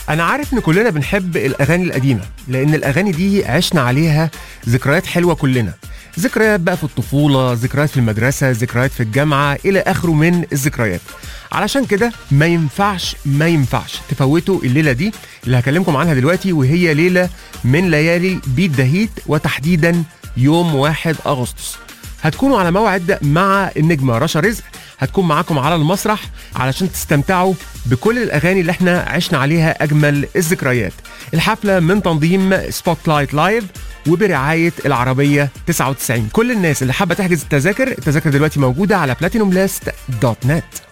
انا عارف ان كلنا بنحب الاغاني القديمه لان الاغاني دي عشنا عليها ذكريات حلوه كلنا ذكريات بقى في الطفوله ذكريات في المدرسه ذكريات في الجامعه الى اخره من الذكريات علشان كده ما ينفعش ما ينفعش تفوتوا الليله دي اللي هكلمكم عنها دلوقتي وهي ليله من ليالي بيت دهيت وتحديدا يوم 1 اغسطس هتكونوا على موعد مع النجمه رشا رزق هتكون معاكم على المسرح علشان تستمتعوا بكل الاغاني اللي احنا عشنا عليها اجمل الذكريات الحفله من تنظيم سبوت لايت لايف وبرعايه العربيه 99 كل الناس اللي حابه تحجز التذاكر التذاكر دلوقتي موجوده على بلاتينوم لاست دوت نت